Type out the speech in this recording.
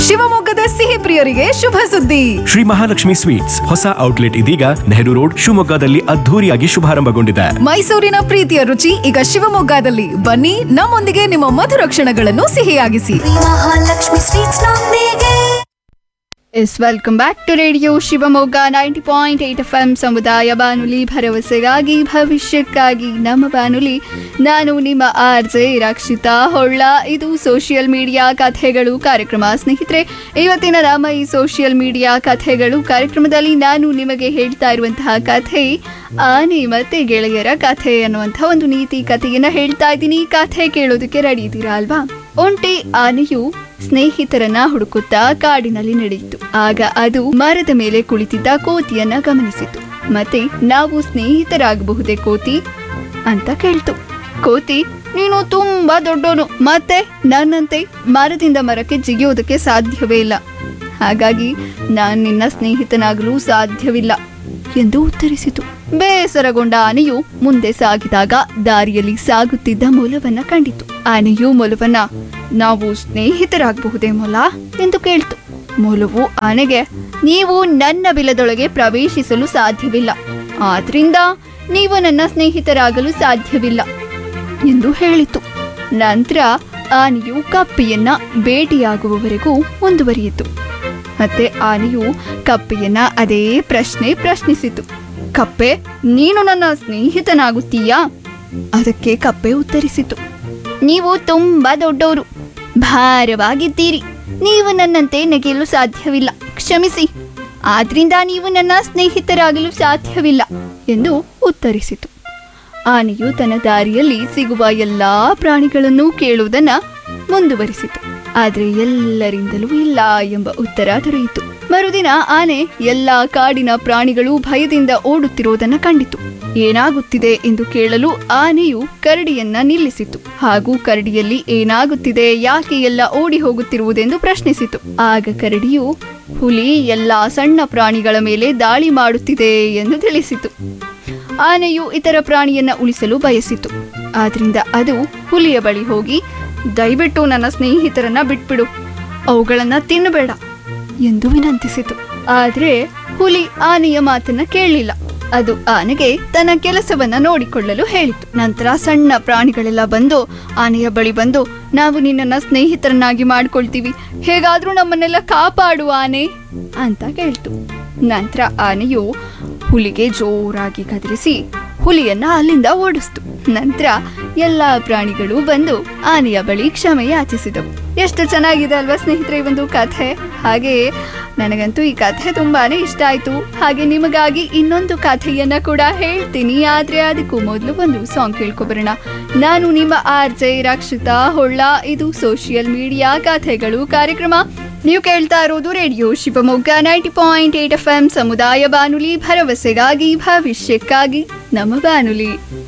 ಶಿವಮೊಗ್ಗದ ಸಿಹಿ ಪ್ರಿಯರಿಗೆ ಶುಭ ಸುದ್ದಿ ಶ್ರೀ ಮಹಾಲಕ್ಷ್ಮಿ ಸ್ವೀಟ್ಸ್ ಹೊಸ ಔಟ್ಲೆಟ್ ಇದೀಗ ನೆಹರು ರೋಡ್ ಶಿವಮೊಗ್ಗದಲ್ಲಿ ಅದ್ಧೂರಿಯಾಗಿ ಶುಭಾರಂಭಗೊಂಡಿದೆ ಮೈಸೂರಿನ ಪ್ರೀತಿಯ ರುಚಿ ಈಗ ಶಿವಮೊಗ್ಗದಲ್ಲಿ ಬನ್ನಿ ನಮ್ಮೊಂದಿಗೆ ನಿಮ್ಮ ಮಧುರ ಕ್ಷಣಗಳನ್ನು ಸಿಹಿಯಾಗಿಸಿ ಮಹಾಲಕ್ಷ್ಮಿ ಸ್ವೀಟ್ಸ್ ನೊಂದಿಗೆ yes welcome back to radio Shivamogga ninety point eight F M ಸಮುದಾಯ ಬಾನುಲಿ ಭರವಸೆಗಾಗಿ ಭವಿಷ್ಯಕ್ಕಾಗಿ ನಮ್ಮ ಬಾನುಲಿ ನಾನು ನಿಮ್ಮ ಆರ್ ಜೆ ರಕ್ಷಿತಾ ಹೊಳ್ಳ ಇದು ಸೋಷಿಯಲ್ ಮೀಡಿಯಾ ಕಥೆಗಳು ಕಾರ್ಯಕ್ರಮ ಸ್ನೇಹಿತರೆ ಇವತ್ತಿನ ನಮ್ಮ ಈ ಸೋಷಿಯಲ್ ಮೀಡಿಯಾ ಕಥೆಗಳು ಕಾರ್ಯಕ್ರಮದಲ್ಲಿ ನಾನು ನಿಮಗೆ ಹೇಳ್ತಾ ಇರುವಂತಹ ಕಥೆ ಆನೆ ಮತ್ತೆ ಗೆಳೆಯರ ಕಥೆ ಅನ್ನುವಂಥ ಒಂದು ನೀತಿ ಕಥೆಯನ್ನ ಹೇಳ್ತಾ ಇದ್ದೀನಿ ಕಥೆ ಕೇಳೋದಕ್ಕೆ ರೆಡಿ ಇದ್ದೀರಾ ಅಲ್ವಾ ಒಂಟಿ ಆನೆಯು ಸ್ನೇಹಿತರನ್ನ ಹುಡುಕುತ್ತಾ ಕಾಡಿನಲ್ಲಿ ನಡೆಯಿತು ಆಗ ಅದು ಮರದ ಮೇಲೆ ಕುಳಿತಿದ್ದ ಕೋತಿಯನ್ನ ಗಮನಿಸಿತು ಮತ್ತೆ ನಾವು ಸ್ನೇಹಿತರಾಗಬಹುದೇ ಕೋತಿ ಅಂತ ಕೇಳ್ತು ಕೋತಿ ನೀನು ತುಂಬಾ ದೊಡ್ಡೋನು ಮತ್ತೆ ನನ್ನಂತೆ ಮರದಿಂದ ಮರಕ್ಕೆ ಜಿಗಿಯೋದಕ್ಕೆ ಸಾಧ್ಯವೇ ಇಲ್ಲ ಹಾಗಾಗಿ ನಾನು ನಿನ್ನ ಸ್ನೇಹಿತನಾಗಲು ಸಾಧ್ಯವಿಲ್ಲ ಎಂದು ಉತ್ತರಿಸಿತು ಬೇಸರಗೊಂಡ ಆನೆಯು ಮುಂದೆ ಸಾಗಿದಾಗ ದಾರಿಯಲ್ಲಿ ಸಾಗುತ್ತಿದ್ದ ಮೊಲವನ್ನ ಕಂಡಿತು ಆನೆಯು ಮೊಲವನ್ನ ನಾವು ಸ್ನೇಹಿತರಾಗಬಹುದೇ ಮೊಲ ಎಂದು ಕೇಳ್ತು ಮೊಲವು ಆನೆಗೆ ನೀವು ನನ್ನ ಬಿಲದೊಳಗೆ ಪ್ರವೇಶಿಸಲು ಸಾಧ್ಯವಿಲ್ಲ ಆದ್ರಿಂದ ನೀವು ನನ್ನ ಸ್ನೇಹಿತರಾಗಲು ಸಾಧ್ಯವಿಲ್ಲ ಎಂದು ಹೇಳಿತು ನಂತರ ಆನೆಯು ಕಪ್ಪಿಯನ್ನ ಭೇಟಿಯಾಗುವವರೆಗೂ ಮುಂದುವರಿಯಿತು ಮತ್ತೆ ಆನೆಯು ಕಪ್ಪೆಯನ್ನ ಅದೇ ಪ್ರಶ್ನೆ ಪ್ರಶ್ನಿಸಿತು ಕಪ್ಪೆ ನೀನು ನನ್ನ ಸ್ನೇಹಿತನಾಗುತ್ತೀಯಾ ಅದಕ್ಕೆ ಕಪ್ಪೆ ಉತ್ತರಿಸಿತು ನೀವು ತುಂಬಾ ದೊಡ್ಡವರು ಭಾರವಾಗಿದ್ದೀರಿ ನೀವು ನನ್ನಂತೆ ನೆಗೆಯಲು ಸಾಧ್ಯವಿಲ್ಲ ಕ್ಷಮಿಸಿ ಆದ್ರಿಂದ ನೀವು ನನ್ನ ಸ್ನೇಹಿತರಾಗಲು ಸಾಧ್ಯವಿಲ್ಲ ಎಂದು ಉತ್ತರಿಸಿತು ಆನೆಯು ತನ್ನ ದಾರಿಯಲ್ಲಿ ಸಿಗುವ ಎಲ್ಲಾ ಪ್ರಾಣಿಗಳನ್ನು ಕೇಳುವುದನ್ನ ಮುಂದುವರಿಸಿತು ಆದರೆ ಎಲ್ಲರಿಂದಲೂ ಇಲ್ಲ ಎಂಬ ಉತ್ತರ ದೊರೆಯಿತು ಮರುದಿನ ಆನೆ ಎಲ್ಲಾ ಕಾಡಿನ ಪ್ರಾಣಿಗಳು ಭಯದಿಂದ ಓಡುತ್ತಿರುವುದನ್ನ ಕಂಡಿತು ಏನಾಗುತ್ತಿದೆ ಎಂದು ಕೇಳಲು ಆನೆಯು ಕರಡಿಯನ್ನ ನಿಲ್ಲಿಸಿತು ಹಾಗೂ ಕರಡಿಯಲ್ಲಿ ಏನಾಗುತ್ತಿದೆ ಯಾಕೆ ಎಲ್ಲ ಓಡಿ ಹೋಗುತ್ತಿರುವುದೆಂದು ಪ್ರಶ್ನಿಸಿತು ಆಗ ಕರಡಿಯು ಹುಲಿ ಎಲ್ಲಾ ಸಣ್ಣ ಪ್ರಾಣಿಗಳ ಮೇಲೆ ದಾಳಿ ಮಾಡುತ್ತಿದೆ ಎಂದು ತಿಳಿಸಿತು ಆನೆಯು ಇತರ ಪ್ರಾಣಿಯನ್ನ ಉಳಿಸಲು ಬಯಸಿತು ಆದ್ರಿಂದ ಅದು ಹುಲಿಯ ಬಳಿ ಹೋಗಿ ದಯವಿಟ್ಟು ನನ್ನ ಸ್ನೇಹಿತರನ್ನ ಬಿಟ್ಬಿಡು ಅವುಗಳನ್ನ ತಿನ್ನಬೇಡ ಎಂದು ವಿನಂತಿಸಿತು ಆದ್ರೆ ಹುಲಿ ಆನೆಯ ಮಾತನ್ನ ಕೇಳಲಿಲ್ಲ ಅದು ಆನೆಗೆ ತನ್ನ ಕೆಲಸವನ್ನ ನೋಡಿಕೊಳ್ಳಲು ಹೇಳಿತು ನಂತರ ಸಣ್ಣ ಪ್ರಾಣಿಗಳೆಲ್ಲ ಬಂದು ಆನೆಯ ಬಳಿ ಬಂದು ನಾವು ನಿನ್ನನ್ನ ಸ್ನೇಹಿತರನ್ನಾಗಿ ಮಾಡ್ಕೊಳ್ತೀವಿ ಹೇಗಾದ್ರೂ ನಮ್ಮನ್ನೆಲ್ಲ ಕಾಪಾಡು ಆನೆ ಅಂತ ಕೇಳ್ತು ನಂತರ ಆನೆಯು ಹುಲಿಗೆ ಜೋರಾಗಿ ಕದರಿಸಿ ಹುಲಿಯನ್ನ ಅಲ್ಲಿಂದ ಓಡಿಸ್ತು ನಂತರ ಎಲ್ಲಾ ಪ್ರಾಣಿಗಳು ಬಂದು ಆನೆಯ ಬಳಿ ಕ್ಷಮೆ ಯಾಚಿಸಿದವು ಎಷ್ಟು ಚೆನ್ನಾಗಿದೆ ಅಲ್ವಾ ಸ್ನೇಹಿತರೆ ಈ ಒಂದು ಕಥೆ ಹಾಗೆ ನನಗಂತೂ ಈ ಕಥೆ ತುಂಬಾನೇ ಇಷ್ಟ ಆಯ್ತು ಹಾಗೆ ನಿಮಗಾಗಿ ಇನ್ನೊಂದು ಕಥೆಯನ್ನ ಕೂಡ ಹೇಳ್ತೀನಿ ಆದ್ರೆ ಅದಕ್ಕೂ ಮೊದಲು ಒಂದು ಸಾಂಗ್ ಕೇಳ್ಕೊಬರೋಣ ನಾನು ನಿಮ್ಮ ಆರ್ ಜೆ ರಕ್ಷಿತಾ ಹೊಳ್ಳ ಇದು ಸೋಷಿಯಲ್ ಮೀಡಿಯಾ ಕಥೆಗಳು ಕಾರ್ಯಕ್ರಮ ನೀವು ಕೇಳ್ತಾ ಇರೋದು radio Shivamogga ninety point eight F M ಸಮುದಾಯ ಬಾನುಲಿ ಭರವಸೆಗಾಗಿ ಭವಿಷ್ಯಕ್ಕಾಗಿ ನಮ್ಮ ಬಾನುಲಿ